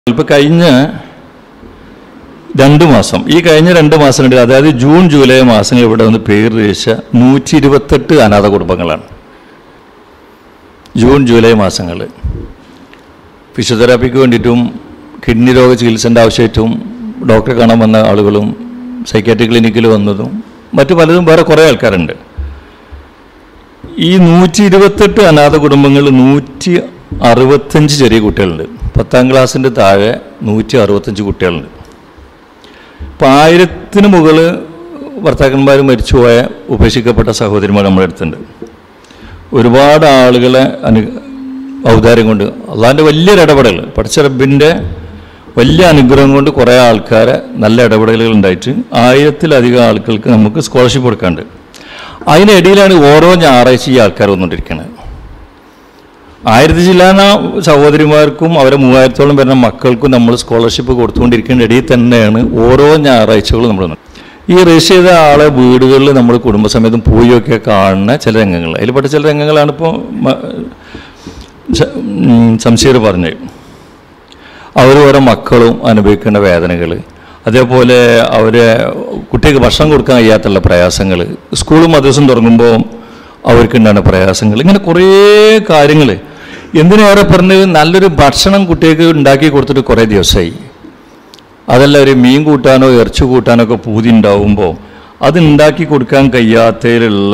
ഇപ്പൊ കഴിഞ്ഞ രണ്ട് മാസം ഈ കഴിഞ്ഞ രണ്ട് മാസത്തിനിടയിൽ അതായത് ജൂൺ ജൂലൈ മാസങ്ങൾ ഇവിടെ വന്ന് പേര് രജിച്ച നൂറ്റി ഇരുപത്തെട്ട് അനാഥ കുടുംബങ്ങളാണ് ജൂൺ ജൂലൈ മാസങ്ങൾ ഫിസിയോതെറാപ്പിക്ക് വേണ്ടിയിട്ടും കിഡ്നി രോഗ ചികിത്സൻ്റെ ആവശ്യമായിട്ടും ഡോക്ടറെ കാണാൻ വന്ന ആളുകളും സൈക്കാട്രിക് ക്ലിനിക്കിൽ വന്നതും മറ്റു പലതും വേറെ കുറേ ആൾക്കാരുണ്ട് ഈ നൂറ്റി ഇരുപത്തെട്ട് അനാഥ കുടുംബങ്ങൾ നൂറ്റി അറുപത്തഞ്ച് ചെറിയ കുട്ടികളുണ്ട് പത്താം ക്ലാസ്സിൻ്റെ താഴെ നൂറ്റി അറുപത്തഞ്ച് കുട്ടികളുണ്ട് ഇപ്പം ആയിരത്തിന് മുകളിൽ ഭർത്താക്കന്മാർ മരിച്ചുപോയ ഉപേക്ഷിക്കപ്പെട്ട സഹോദരിമാർ നമ്മുടെ അടുത്തുണ്ട് ഒരുപാട് ആളുകളെ അനു ഔദാര്യം കൊണ്ട് അള്ളാൻ്റെ വലിയൊരു ഇടപെടൽ പഠിച്ച റബ്ബിൻ്റെ വലിയ അനുഗ്രഹം കൊണ്ട് കുറേ ആൾക്കാരെ നല്ല ഇടപെടലുകൾ ഉണ്ടായിട്ട് ആയിരത്തിലധികം ആളുകൾക്ക് നമുക്ക് സ്കോളർഷിപ്പ് കൊടുക്കാണ്ട് അതിനിടയിലാണ് ഓരോ ഞായറാഴ്ച ഈ ആൾക്കാർ വന്നുകൊണ്ടിരിക്കുന്നത് ആയിരത്തി ചില്ലാന സഹോദരിമാർക്കും അവരെ മൂവായിരത്തോളം വരുന്ന മക്കൾക്കും നമ്മൾ സ്കോളർഷിപ്പ് കൊടുത്തുകൊണ്ടിരിക്കുന്ന ഇടയിൽ തന്നെയാണ് ഓരോ ഞായറാഴ്ചകളും നമ്മൾ വന്നത്. ഈ രജിസ്റ്റർ ചെയ്ത ആളെ വീടുകളിൽ നമ്മൾ കുടുംബസമേതം പോയൊക്കെ കാണുന്ന ചില രംഗങ്ങൾ അതിൽപ്പെട്ട ചില രംഗങ്ങളാണ് ഇപ്പോൾ സംശയർ പറഞ്ഞത് അവർ ഓരോ മക്കളും അനുഭവിക്കേണ്ട വേദനകൾ അതേപോലെ അവരെ കുട്ടികൾക്ക് ഭക്ഷണം കൊടുക്കാൻ കഴിയാത്തുള്ള പ്രയാസങ്ങൾ സ്കൂളും മദ്രസും തുടങ്ങുമ്പോൾ അവർക്കുണ്ടാകുന്ന പ്രയാസങ്ങൾ ഇങ്ങനെ കുറേ കാര്യങ്ങൾ എന്തിനേറെ പറഞ്ഞത് നല്ലൊരു ഭക്ഷണം കുട്ടികൾക്ക് ഉണ്ടാക്കി കൊടുത്തിട്ട് കുറേ ദിവസമായി അതല്ല ഒരു മീൻ കൂട്ടാനോ ഇറച്ചി കൂട്ടാനോ ഒക്കെ പൂതി ഉണ്ടാവുമ്പോൾ അത് ഉണ്ടാക്കി കൊടുക്കാൻ കഴിയാത്തതിലുള്ള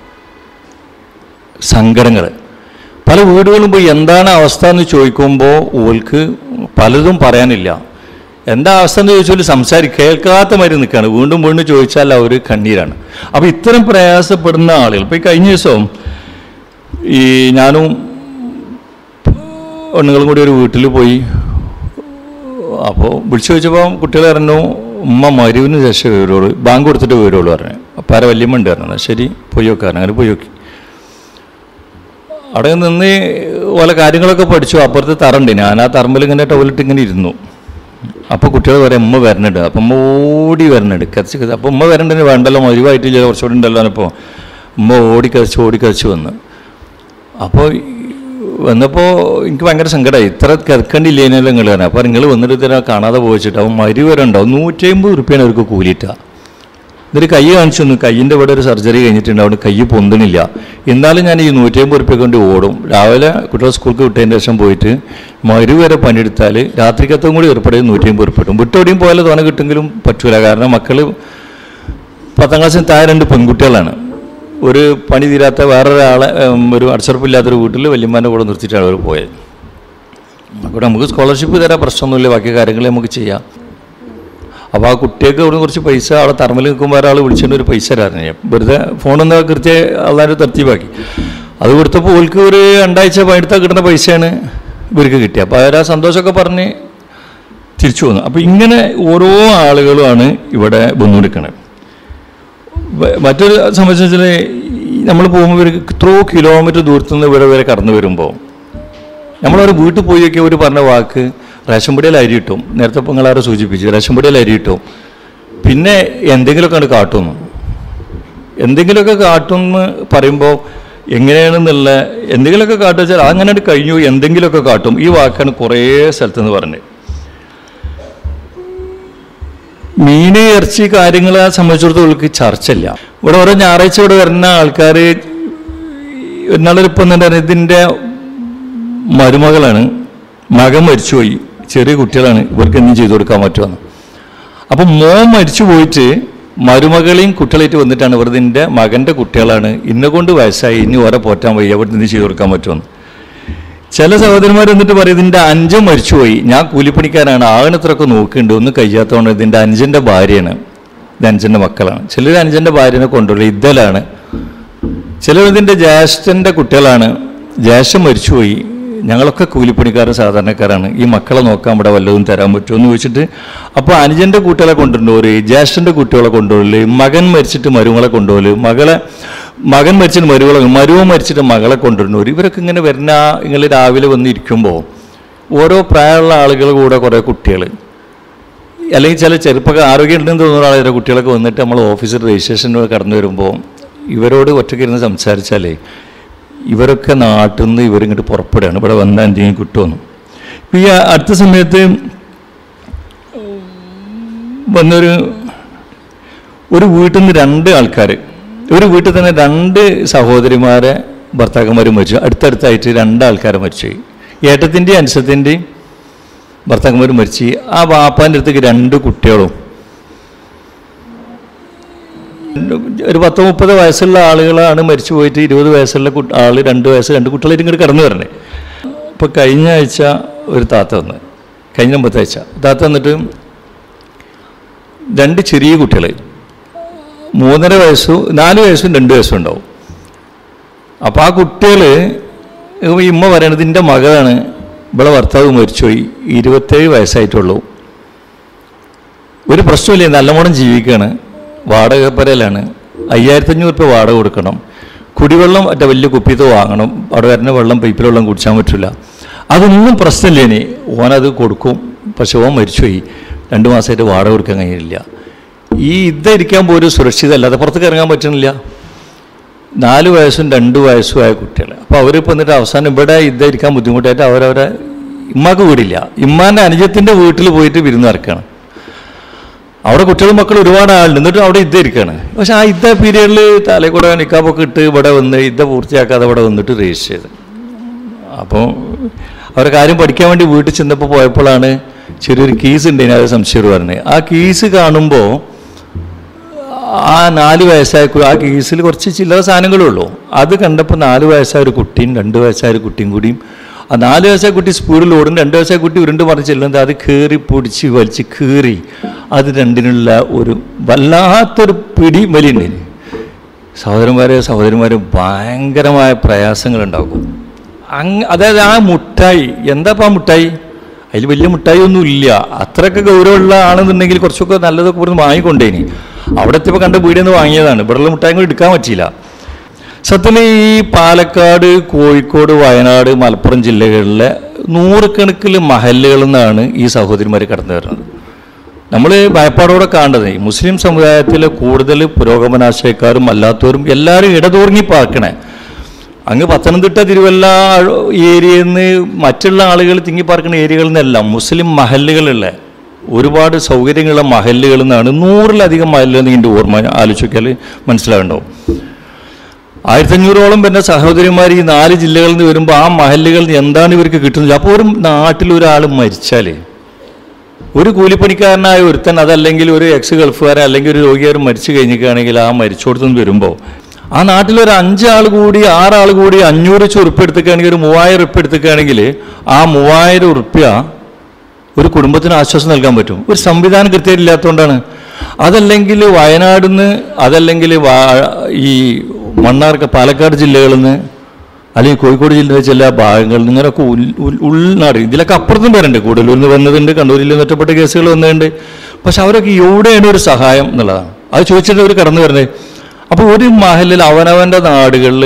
സങ്കടങ്ങൾ പല വീടുകളും പോയി എന്താണ് അവസ്ഥ എന്ന് ചോദിക്കുമ്പോൾ ഓൾക്ക് പലതും പറയാനില്ല എന്താ അവസ്ഥ എന്ന് ചോദിച്ചാൽ സംസാരി കേൾക്കാത്ത മാതിരി നിൽക്കുകയാണ് വീണ്ടും വീണ്ടും ചോദിച്ചാൽ അവർ കണ്ണീരാണ് അപ്പോൾ ഇത്തരം പ്രയാസപ്പെടുന്ന ആളുകൾ ഇപ്പോൾ ഈ കഴിഞ്ഞ ദിവസം ഈ ഞാനും പെണ്ണുങ്ങളും കൂടി ഒരു വീട്ടിൽ പോയി അപ്പോൾ വിളിച്ചു ചോദിച്ചപ്പോൾ കുട്ടികൾ പറഞ്ഞു ഉമ്മ മരുവിന് ശേഷം വരുള്ളൂ ബാങ്ക് കൊടുത്തിട്ട് വരുള്ളൂ പറഞ്ഞു അപ്പോൾ ആരെ വല്യമ്മ ഉണ്ട് പറഞ്ഞു ശരി പോയി നോക്കാൻ അങ്ങനെ പോയി നോക്കി അവിടെ നിന്ന് ഓല കാര്യങ്ങളൊക്കെ പഠിച്ചു അപ്പുറത്ത് തറണ്ട് ഞാൻ ആ തറമ്പിൽ ഇങ്ങനെ ടോയ്ലറ്റ് ഇങ്ങനെ ഇരുന്നു അപ്പോൾ കുട്ടികൾ പറയാം ഉമ്മ വരണുണ്ട് അപ്പം ഉമ്മ ഓടി വരണുണ്ട് കരച്ച് കരച്ച് അപ്പോൾ ഉമ്മ വരണ്ടതിന് വേണ്ടല്ലോ മരുവായിട്ടില്ല കുറച്ചുകൂടി ഉണ്ടല്ലോ ഇപ്പോൾ ഉമ്മ ഓടി കരച്ച് ഓടി കരച്ച് വന്ന് അപ്പോൾ വന്നപ്പോൾ എനിക്ക് ഭയങ്കര സങ്കടമായി ഇത്ര കിടക്കേണ്ടില്ലേനല്ലോ നിങ്ങൾ തന്നെ അപ്പോൾ നിങ്ങൾ വന്നിട്ട് ഇത്ര കാണാതെ പോയിച്ചിട്ട് അവൻ മരു വരെ ഉണ്ടാവും നൂറ്റി അമ്പത് റുപ്യാണ് അവർക്ക് കൂലിയിട്ടാ എന്നിട്ട് കൈ കാണിച്ചു തന്നു കയ്യിൻ്റെ ഇവിടെ ഒരു സർജറി കഴിഞ്ഞിട്ടുണ്ട് അവിടെ കൈ പൊന്തണില്ല എന്നാലും ഞാൻ ഈ നൂറ്റി അമ്പത് റുപ്യ കൊണ്ട് ഓടും രാവിലെ കുട്ടികളെ സ്കൂൾക്ക് വിട്ടതിന് ശേഷം പോയിട്ട് മരു വരെ പണിയെടുത്താൽ രാത്രിക്കത്തും കൂടി ഏർപ്പെടുന്നത് നൂറ്റി അമ്പത് റുപ്യ കിട്ടും വിട്ടോടിയും പോയാൽ തോനെ കിട്ടുമെങ്കിലും പറ്റൂല കാരണം മക്കൾ പത്താം ക്ലാസ്സിന് താഴെ രണ്ട് പെൺകുട്ടികളാണ് ഒരു പണി തീരാത്ത വേറൊരാളെ ഉം, ഒരു അടച്ചുറപ്പില്ലാത്തൊരു വീട്ടിൽ വല്യമ്മാൻ്റെ കൂടെ നിർത്തിയിട്ടാണ് അവർ പോയത് അപ്പോൾ നമുക്ക് സ്കോളർഷിപ്പ് തരാൻ പ്രശ്നമൊന്നുമില്ല ബാക്കി കാര്യങ്ങൾ നമുക്ക് ചെയ്യാം അപ്പോൾ ആ കുട്ടിയൊക്കെ അവിടെ കുറച്ച് പൈസ അവിടെ തറമൽ നിൽക്കുമ്പോൾ ഒരാൾ വിളിച്ചുകൊണ്ട് ഒരു പൈസ തരാറുണ്ട് ഞാൻ വെറുതെ ഫോണൊന്ന് കൃത്യ അള്ളാൻ്റെ തർത്തീവാക്കി അത് കൊടുത്തപ്പോൾ ഓൾക്ക് ഒരു രണ്ടാഴ്ച പണിയെടുത്താൽ കിട്ടുന്ന പൈസയാണ് ഇവർക്ക് കിട്ടിയത് അപ്പോൾ അവർ ആ സന്തോഷമൊക്കെ പറഞ്ഞ് തിരിച്ചു വന്നു അപ്പോൾ ഇങ്ങനെ ഓരോ ആളുകളുമാണ് ഇവിടെ വന്നുകൊടുക്കുന്നത് വ- മറ്റൊരു സംബന്ധിച്ചാൽ നമ്മൾ പോകുമ്പോൾ ഇവർക്ക് എത്രയോ കിലോമീറ്റർ ദൂരത്തു നിന്ന് ഇവിടെ വരെ കടന്നു വരുമ്പോൾ നമ്മളവർ വീട്ടിൽ പോയൊക്കെ അവർ പറഞ്ഞ വാക്ക് റേഷൻ പൊടിയിൽ അരി കിട്ടും നേരത്തെ ഇപ്പോൾ നിങ്ങളാരെ സൂചിപ്പിച്ചു റേഷൻ പൊടിയിൽ അരി കിട്ടും പിന്നെ എന്തെങ്കിലുമൊക്കെ അങ്ങട് കാട്ടുന്നു എന്തെങ്കിലുമൊക്കെ കാട്ടുമെന്ന് പറയുമ്പോൾ എങ്ങനെയാണെന്നുള്ള എന്തെങ്കിലുമൊക്കെ കാട്ടുക വെച്ചാൽ അങ്ങനെ അങ്ങട് കഴിഞ്ഞു എന്തെങ്കിലുമൊക്കെ കാട്ടും ഈ വാക്കാണ് കുറേ സ്ഥലത്തുനിന്ന് പറഞ്ഞത് മീന് ഇറച്ചി കാര്യങ്ങളെ സംബന്ധിച്ചിടത്തോളം ഇവർക്ക് ചർച്ചയില്ല ഇവിടെ ഓരോ ഞായറാഴ്ച ഇവിടെ വരുന്ന ആൾക്കാർ എന്നാളൊരിപ്പം തന്നെ ഇതിൻ്റെ മരുമകളാണ് മകൻ മരിച്ചുപോയി ചെറിയ കുട്ടികളാണ് ഇവർക്ക് എന്തും ചെയ്തു കൊടുക്കാൻ പറ്റുമെന്ന് അപ്പം മോൻ മരിച്ചു പോയിട്ട് മരുമകളെയും കുട്ടികളായിട്ട് വന്നിട്ടാണ് ഇവർ ഇതിൻ്റെ മകൻ്റെ കുട്ടികളാണ് ഇന്നെ കൊണ്ട് വയസ്സായി ഇനി ഓരോ പോറ്റാൻ വയ്യ അവിടെ നിന്ന് ചെയ്തു കൊടുക്കാൻ പറ്റുമെന്ന് ചില സഹോദരന്മാർ എന്നിട്ട് പറയും ഇതിൻ്റെ അഞ്ചൻ മരിച്ചുപോയി ഞാൻ കൂലിപ്പണിക്കാരാണ് ആകണത്രയൊക്കെ നോക്കുന്നുണ്ട് ഒന്ന് കഴിയാത്തതുകൊണ്ട് ഇതിൻ്റെ അഞ്ചൻ്റെ ഭാര്യയാണ് ഇത് അഞ്ചൻ്റെ മക്കളാണ് ചിലർ അഞ്ചൻ്റെ ഭാര്യനെ കൊണ്ടുള്ള ഇതലാണ് ചിലർ ഇതിൻ്റെ ജ്യേഷ്ഠൻ്റെ കുട്ടികളാണ് ജ്യേഷ്ഠൻ മരിച്ചുപോയി ഞങ്ങളൊക്കെ കൂലിപ്പണിക്കാരും സാധാരണക്കാരാണ് ഈ മക്കളെ നോക്കാൻ ഇവിടെ വല്ലതും തരാൻ പറ്റുമോ എന്ന് ചോദിച്ചിട്ട് അപ്പോൾ അനുജൻ്റെ കുട്ടികളെ കൊണ്ടുവരുന്നവര് ജ്യേഷ്ഠൻ്റെ കുട്ടികളെ കൊണ്ടുപോകല് മകൻ മരിച്ചിട്ട് മരുമകളെ കൊണ്ടുപോകല് മകളെ മകൻ മരിച്ചിട്ട് മരുമകളെ മരുവൻ മരിച്ചിട്ട് മകളെ കൊണ്ടുവരുന്നവർ ഇവരൊക്കെ ഇങ്ങനെ വരുന്ന നിങ്ങൾ രാവിലെ വന്നിരിക്കുമ്പോൾ ഓരോ പ്രായമുള്ള ആളുകൾ കൂടെ കുറേ കുട്ടികൾ അല്ലെങ്കിൽ ചില ചെറുപ്പക്കാർ ആരോഗ്യമുണ്ടെന്ന് തോന്നുന്ന ആളുടെ കുട്ടികളൊക്കെ വന്നിട്ട് നമ്മൾ ഓഫീസിൽ രജിസ്ട്രേഷൻ കടന്നു വരുമ്പോൾ ഇവരോട് ഒറ്റയ്ക്കിരുന്ന് സംസാരിച്ചാലേ ഇവരൊക്കെ നാട്ടിൽ നിന്ന് ഇവരിങ്ങോട്ട് പുറപ്പെടുകയാണ് ഇവിടെ വന്നാൽ എന്തെങ്കിലും കിട്ടുമെന്ന് ഈ അടുത്ത സമയത്ത് വന്നൊരു ഒരു വീട്ടിൽ നിന്ന് രണ്ട് ആൾക്കാർ ഒരു വീട്ടിൽ തന്നെ രണ്ട് സഹോദരിമാരെ ഭർത്താക്കന്മാർ മരിച്ചു അടുത്തടുത്തായിട്ട് രണ്ട് ആൾക്കാർ മരിച്ചു ഏട്ടത്തിൻ്റെയും അനുസത്തിൻ്റെയും ഭർത്താക്കന്മാർ മരിച്ചു ആ വാപ്പാൻ്റെ അടുത്തേക്ക് രണ്ട് കുട്ടികളും ഒരു പത്ത് മുപ്പത് വയസ്സുള്ള ആളുകളാണ് മരിച്ചു പോയിട്ട് ഇരുപത് വയസ്സുള്ള കുട്ടി ആൾ രണ്ട് വയസ്സ് രണ്ട് കുട്ടികളായിട്ട് ഇങ്ങോട്ട് കടന്നു വരണേ അപ്പോൾ കഴിഞ്ഞ ആഴ്ച ഒരു താത്ത വന്ന് കഴിഞ്ഞ മുമ്പത്തെ ആഴ്ച താത്ത വന്നിട്ട് രണ്ട് ചെറിയ കുട്ടികൾ മൂന്നര വയസ്സും നാല് വയസ്സും രണ്ട് വയസ്സും ഉണ്ടാവും അപ്പോൾ ആ കുട്ടികൾ ഈ ഉമ്മ പറയണത് എൻ്റെ മകളാണ് ഇവിടെ ഭർത്താവ് മരിച്ചുപോയി ഇരുപത്തേഴ് വയസ്സായിട്ടുള്ളൂ ഒരു പ്രശ്നമില്ല നല്ലവണ്ണം ജീവിക്കുകയാണ് വാടക പരയിലാണ് അയ്യായിരത്തഞ്ഞൂറ് രൂപ വാടക കൊടുക്കണം കുടിവെള്ളം മറ്റേ വലിയ കുപ്പിയത്ത് വാങ്ങണം അവിടെ വരുന്ന വെള്ളം പൈപ്പിലെ വെള്ളം കുടിച്ചാൻ പറ്റില്ല അതൊന്നും പ്രശ്നമില്ല ഇനി ഓനത് കൊടുക്കും പക്ഷെ ഓൻ മരിച്ചുപോയി രണ്ട് മാസമായിട്ട് വാടക കൊടുക്കാൻ കഴിയില്ല ഈ ഇതായിരിക്കാൻ പോലും സുരക്ഷിതമല്ലാതെ പുറത്തേക്ക് ഇറങ്ങാൻ പറ്റുന്നില്ല നാല് വയസ്സും രണ്ട് വയസ്സും ആയ കുട്ടികൾ അപ്പോൾ അവരിപ്പോൾ എന്നിട്ട് അവസാനം ഇവിടെ ഇതായിരിക്കാൻ ബുദ്ധിമുട്ടായിട്ട് അവരവരെ ഇമ്മാക്ക് വീടില്ല ഇമ്മാൻ്റെ അനുജത്തിൻ്റെ വീട്ടിൽ പോയിട്ട് വിരുന്ന് ഇറക്കുകയാണ് അവിടെ കുട്ടികളും മക്കളും ഒരുപാട് ആളുണ്ട് എന്നിട്ട് അവിടെ ഇദ്ദ ഇരിക്കുകയാണ് പക്ഷെ ആ ഇദ്ദ പീരിയഡിൽ തലേ കൂടെ നിക്കാപ്പൊക്കെ ഇട്ട് ഇവിടെ വന്ന് ഇദ്ദ പൂർത്തിയാക്കാതെ അവിടെ വന്നിട്ട് രജിസ്റ്റർ ചെയ്ത് അപ്പോൾ അവരെ കാര്യം പഠിക്കാൻ വേണ്ടി വീട്ടിൽ ചെന്നപ്പോൾ പോയപ്പോഴാണ് ചെറിയൊരു കീസ് ഉണ്ടേനെ അത് സംശയം പറഞ്ഞത് ആ കീസ് കാണുമ്പോൾ ആ നാല് വയസ്സായ കു- ആ കേസിൽ കുറച്ച് ചില്ലറ സാധനങ്ങളേ ഉള്ളൂ അത് കണ്ടപ്പോൾ നാല് വയസ്സായ ഒരു കുട്ടിയും രണ്ട് വയസ്സായ ഒരു കുട്ടിയും കൂടിയും ആ നാല് വയസ്സായ കുട്ടി സ്പീഡിൽ ഓടും രണ്ട് വയസ്സായ കുട്ടി ഉരുണ്ട് മറിച്ച് ചെല്ലുന്നത് അത് കീറി പൊടിച്ച് വലിച്ച് കീറി അത് രണ്ടിനുള്ള ഒരു വല്ലാത്തൊരു പിടി വലിയുണ്ട് സഹോദരന്മാരെ സഹോദരിമാരെ ഭയങ്കരമായ പ്രയാസങ്ങളുണ്ടാകും അങ് അതായത് ആ മുട്ടായി എന്താ ഇപ്പം ആ മുട്ടായി അതിൽ വലിയ മുട്ടായി ഒന്നും ഇല്ല അത്രയൊക്കെ ഗൗരവമുള്ള ആണെന്നുണ്ടെങ്കിൽ കുറച്ചൊക്കെ നല്ലതൊക്കെ ഇവിടുന്ന് വാങ്ങിക്കൊണ്ടേനി അവിടെ എത്തിയപ്പോൾ കണ്ട വീടിൽ നിന്ന് വാങ്ങിയതാണ് ഇവിടെയുള്ള മുട്ടായി കൂടി എടുക്കാൻ പറ്റിയില്ല സത്യത്തിൽ ഈ പാലക്കാട് കോഴിക്കോട് വയനാട് മലപ്പുറം ജില്ലകളിലെ നൂറുകണക്കിൽ മഹല്ലുകളിൽ നിന്നാണ് ഈ സഹോദരിമാർ കടന്നു വരുന്നത് നമ്മൾ ഭയപ്പാടോടെ കാണേണ്ടത് ഈ മുസ്ലിം സമുദായത്തിലെ കൂടുതൽ പുരോഗമനാശയക്കാരും അല്ലാത്തവരും എല്ലാവരും ഇടതൂർങ്ങി പാർക്കണേ അങ്ങ് പത്തനംതിട്ട തിരുവല്ല ഏരിയയിൽ നിന്ന് മറ്റുള്ള ആളുകൾ തിങ്ങിപ്പാർക്കുന്ന ഏരിയകളിൽ നിന്നല്ല മുസ്ലിം മഹല്ലുകളുള്ള ഒരുപാട് സൗകര്യങ്ങളുള്ള മഹല്ലുകളിൽ നിന്നാണ് നൂറിലധികം മഹല്ലുകൾ ഇതിൻ്റെ ഓർമ്മ ആലോചിച്ചാൽ മനസ്സിലാകണ്ടാവും ആയിരത്തഞ്ഞൂറോളം പിന്നെ സഹോദരിമാർ ഈ നാല് ജില്ലകളിൽ നിന്ന് വരുമ്പോൾ ആ മഹല്ലുകളിൽ നിന്ന് എന്താണ് ഇവർക്ക് കിട്ടുന്നത് അപ്പോൾ ഒരു നാട്ടിൽ ഒരാൾ മരിച്ചാൽ ഒരു കൂലിപ്പണിക്കാരനായ ഒരുത്തൻ അതല്ലെങ്കിൽ ഒരു എക്സ് ഗൾഫുകാരൻ അല്ലെങ്കിൽ ഒരു രോഗിയാർ മരിച്ചു കഴിഞ്ഞിരിക്കുകയാണെങ്കിൽ ആ മരിച്ചോടത്തുനിന്ന് വരുമ്പോൾ ആ നാട്ടിൽ ഒരു അഞ്ചാൾ കൂടി ആറാൾ കൂടി അഞ്ഞൂറ് വെച്ച് ഉറുപ്പ് എടുത്തുകയാണെങ്കിൽ ഒരു മൂവായിരം ഉറുപ്പ് എടുത്തുകയാണെങ്കിൽ ആ മൂവായിരം ഉറുപ്പ്യ ഒരു കുടുംബത്തിന് ആശ്വാസം നൽകാൻ പറ്റും ഒരു സംവിധാനം കൃത്യമായിട്ട് ഇല്ലാത്തതുകൊണ്ടാണ് അതല്ലെങ്കിൽ വയനാട് നിന്ന് അതല്ലെങ്കിൽ വാ- ഈ മണ്ണാർക്ക പാലക്കാട് ജില്ലകളിൽ നിന്ന് അല്ലെങ്കിൽ കോഴിക്കോട് ജില്ലയിലെ ചില ഭാഗങ്ങളിൽ നിന്ന് ഇങ്ങനെയൊക്കെ ഉൾ ഉൾ- ഉൾനാട് ഇതിലൊക്കെ അപ്പുറത്തും പേരുണ്ട് കൂടുതലൂരിൽ നിന്ന് വന്നതുണ്ട് കണ്ണൂരിൽ നിന്ന് ഒറ്റപ്പെട്ട കേസുകൾ വന്നതുണ്ട് പക്ഷെ അവരൊക്കെ എവിടെയാണ് ഒരു സഹായം എന്നുള്ളതാണ് അത് ചോദിച്ചിട്ട് അവർ കടന്നു വരുന്നത് അപ്പോൾ ഒരു മഹലിൽ അവനവൻ്റെ നാടുകളിൽ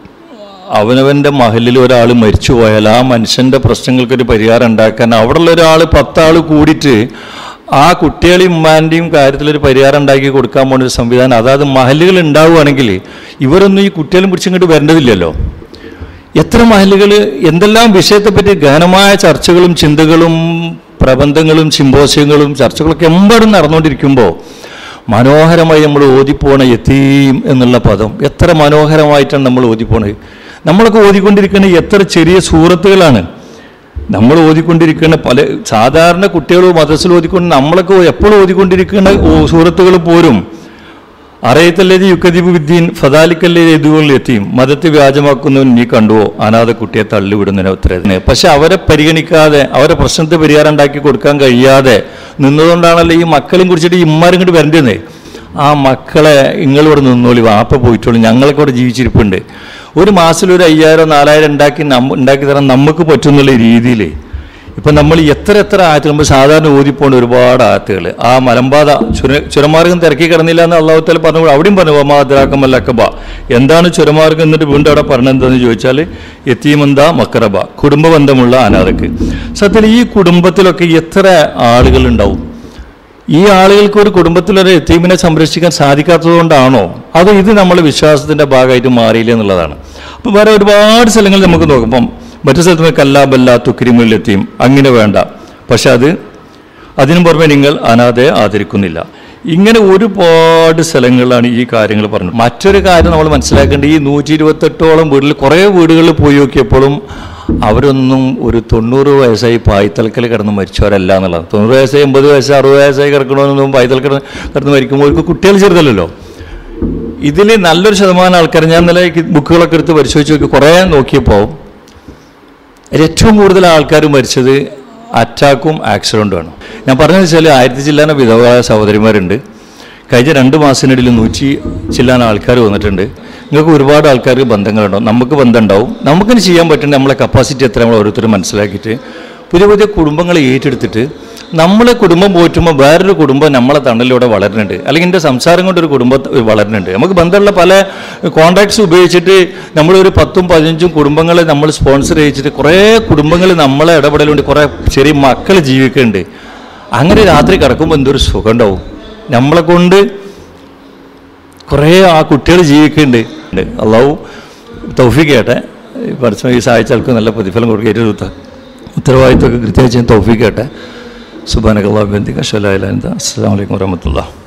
അവനവൻ്റെ മഹലിൽ ഒരാൾ മരിച്ചു പോയാൽ ആ മനുഷ്യൻ്റെ പ്രശ്നങ്ങൾക്കൊരു പരിഹാരം ഉണ്ടാക്കാൻ അവിടെയുള്ള ഒരാൾ പത്താൾ കൂടിയിട്ട് ആ കുട്ടികളെയും ഉമ്മാൻ്റെയും കാര്യത്തിലൊരു പരിഹാരം ഉണ്ടാക്കി കൊടുക്കാൻ പോകുന്ന ഒരു സംവിധാനം അതായത് മഹലുകൾ ഉണ്ടാവുകയാണെങ്കിൽ ഇവരൊന്നും ഈ കുട്ടികളും പിടിച്ചിങ്ങോട്ട് വരേണ്ടതില്ലല്ലോ എത്ര മഹലുകൾ എന്തെല്ലാം വിഷയത്തെപ്പറ്റി ഗഹനമായ ചർച്ചകളും ചിന്തകളും പ്രബന്ധങ്ങളും സിമ്പോസ്യങ്ങളും ചർച്ചകളൊക്കെ എമ്പാടും നടന്നുകൊണ്ടിരിക്കുമ്പോൾ മനോഹരമായി നമ്മൾ ഓതിപ്പോണ യത്തീം എന്നുള്ള പദം എത്ര മനോഹരമായിട്ടാണ് നമ്മൾ ഓതിപ്പോണത് നമ്മളൊക്കെ ഓതിക്കൊണ്ടിരിക്കുന്ന എത്ര ചെറിയ സൂറത്തുകളാണ് നമ്മൾ ഓതിക്കൊണ്ടിരിക്കുന്ന പല സാധാരണ കുട്ടികൾ മദ്രസിൽ ഓതിക്കൊണ്ട് നമ്മളൊക്കെ എപ്പോഴും ഓതിക്കൊണ്ടിരിക്കുന്ന ഓ- സൂറത്തുകൾ പോരും അറിയത്തല്ലേത് യുക്കദീപ് വിദ്യൻ ഫതാലിക്കല്ലേ എതുകളിൽ എത്തിയും മതത്തെ വ്യാജമാക്കുന്നവൻ നീ കണ്ടുവോ അനാഥ കുട്ടിയെ തള്ളിവിടുന്നതിന് ഉത്തരവിന് പക്ഷെ അവരെ പരിഗണിക്കാതെ അവരെ പ്രശ്നത്തെ പരിഹാരം ഉണ്ടാക്കി കൊടുക്കാൻ കഴിയാതെ നിന്നതുകൊണ്ടാണല്ലോ ഈ മക്കളെയും കുറിച്ചിട്ട് ഈ ഇമ്മാരും ഇങ്ങോട്ട് വരേണ്ടത് ആ മക്കളെ നിങ്ങളിവിടെ നിന്നോളി വാപ്പ പോയിട്ടോളൂ ഞങ്ങളൊക്കെ ഇവിടെ ജീവിച്ചിരിപ്പുണ്ട് ഒരു മാസത്തിൽ ഒരു അയ്യായിരം നാലായിരം ഉണ്ടാക്കി നമ്മ ഉണ്ടാക്കി തരാൻ നമുക്ക് പറ്റുന്നുള്ള രീതിയിൽ ഇപ്പം നമ്മൾ എത്ര എത്ര ആയത്ത് നമ്മൾ സാധാരണ ഓതിപ്പോണ്ട് ഒരുപാട് ആയത്തുകൾ ആ മലമ്പാത ചുര ചുരമാർഗം തിരക്കി കിടന്നില്ല എന്ന് അള്ളാഹുത്താൽ പറഞ്ഞു അവിടെയും പറഞ്ഞു ഒമാദ്രാക്കമല്ലക്കബ എന്താണ് ചുരമാർഗം എന്നിട്ട് വീണ്ടും അവിടെ പറഞ്ഞത് എന്താണെന്ന് ചോദിച്ചാൽ യത്തീമന്ത മക്കറബ കുടുംബ ബന്ധമുള്ള അനാഥക്ക് സത്യത്തിൽ ഈ കുടുംബത്തിലൊക്കെ എത്ര ആളുകളുണ്ടാവും ഈ ആളുകൾക്ക് ഒരു കുടുംബത്തിലൊരു എത്തീമിനെ സംരക്ഷിക്കാൻ സാധിക്കാത്തതുകൊണ്ടാണോ അതോ ഇത് നമ്മൾ വിശ്വാസത്തിന്റെ ഭാഗമായിട്ട് മാറിയില്ല എന്നുള്ളതാണ് അപ്പോൾ വേറെ ഒരുപാട് സ്ഥലങ്ങൾ നമുക്ക് നോക്കും ഇപ്പം മറ്റു സ്ഥലത്ത് കല്ലാബല്ല തുക്രിമുല്ലെത്തിയും അങ്ങനെ വേണ്ട പക്ഷെ അത് അതിനു പുറമെ നിങ്ങൾ അനാഥയെ ആദരിക്കുന്നില്ല ഇങ്ങനെ ഒരുപാട് സ്ഥലങ്ങളിലാണ് ഈ കാര്യങ്ങൾ പറഞ്ഞത് മറ്റൊരു കാര്യം നമ്മൾ മനസ്സിലാക്കേണ്ടത് ഈ നൂറ്റി ഇരുപത്തെട്ടോളം വീട്ടിൽ കുറേ വീടുകളിൽ പോയി നോക്കിയപ്പോഴും അവരൊന്നും ഒരു തൊണ്ണൂറ് വയസ്സായി പായ്ത്തലക്കൽ കിടന്ന് മരിച്ചവരല്ല എന്നുള്ളത് തൊണ്ണൂറ് വയസ്സായി എൺപത് വയസ്സ് അറുപത് വയസ്സായി കിടക്കണമെന്നൊന്നും പായ്ത്തൽ കിടന്ന് കിടന്ന് മരിക്കുമ്പോൾ അവർക്ക് കുട്ടികൾ ചെറുതല്ലോ ഇതിൽ നല്ലൊരു ശതമാനം ആൾക്കാർ ഞാൻ ഇന്നലെ ഈ ബുക്കുകളൊക്കെ എടുത്ത് പരിശോധിച്ച് നോക്കി കുറേ നോക്കിയപ്പോൾ ഏറ്റവും കൂടുതൽ ആൾക്കാർ മരിച്ചത് അറ്റാക്കും ആക്സിഡൻറ്റുമാണ് ഞാൻ പറഞ്ഞതെന്ന് വെച്ചാൽ ആയിരത്തി ചില്ലാന വിധവ സഹോദരിമാരുണ്ട് കഴിഞ്ഞ രണ്ട് മാസത്തിനിടയിൽ നൂറ്റി ചില്ലാന ആൾക്കാർ വന്നിട്ടുണ്ട് നിങ്ങൾക്ക് ഒരുപാട് ആൾക്കാർക്ക് ബന്ധങ്ങളുണ്ടാവും നമുക്ക് ബന്ധം ഉണ്ടാവും നമുക്കിന് ചെയ്യാൻ പറ്റുന്ന നമ്മളെ കപ്പാസിറ്റി എത്ര നമ്മൾ ഓരോരുത്തരും മനസ്സിലാക്കിയിട്ട് പുതിയ പുതിയ കുടുംബങ്ങളെ ഏറ്റെടുത്തിട്ട് നമ്മളെ കുടുംബം പോറ്റുമ്പോൾ വേറൊരു കുടുംബം നമ്മളെ തണലിലൂടെ വളരുന്നുണ്ട് അല്ലെങ്കിൽ എൻ്റെ സംസാരം കൊണ്ട് ഒരു കുടുംബം വളരുന്നുണ്ട് നമുക്ക് ബന്ധമുള്ള പല കോൺടാക്ട്സ് ഉപയോഗിച്ചിട്ട് നമ്മളൊരു പത്തും പതിനഞ്ചും കുടുംബങ്ങളെ നമ്മൾ സ്പോൺസർ ചെയ്യിച്ചിട്ട് കുറേ കുടുംബങ്ങൾ നമ്മളെ ഇടപെടലുണ്ട് കുറേ ചെറിയ മക്കൾ ജീവിക്കുന്നുണ്ട് അങ്ങനെ രാത്രി കിടക്കുമ്പോൾ എന്തൊരു സുഖം ഉണ്ടാവും നമ്മളെ കൊണ്ട് കുറേ ആ കുട്ടികൾ ജീവിക്കുന്നുണ്ട് അള്ളാഹു തൗഫീഖ് ചെയ്യട്ടെ പഠിച്ച ഈ സഹായിച്ച ആൾക്ക് നല്ല പ്രതിഫലം കൊടുക്കുക ഏറ്റവും ഉത്ത- ഉത്തരവാദിത്വമൊക്കെ കൃത്യമായി ചെയ്യാൻ തൗഫീഖ് ചെയ്യട്ടെ സുബാനകല്ലാ ബന്ദിക ഷലാ അസ്സാം വലൈക്കും വരഹമത്തുള്ള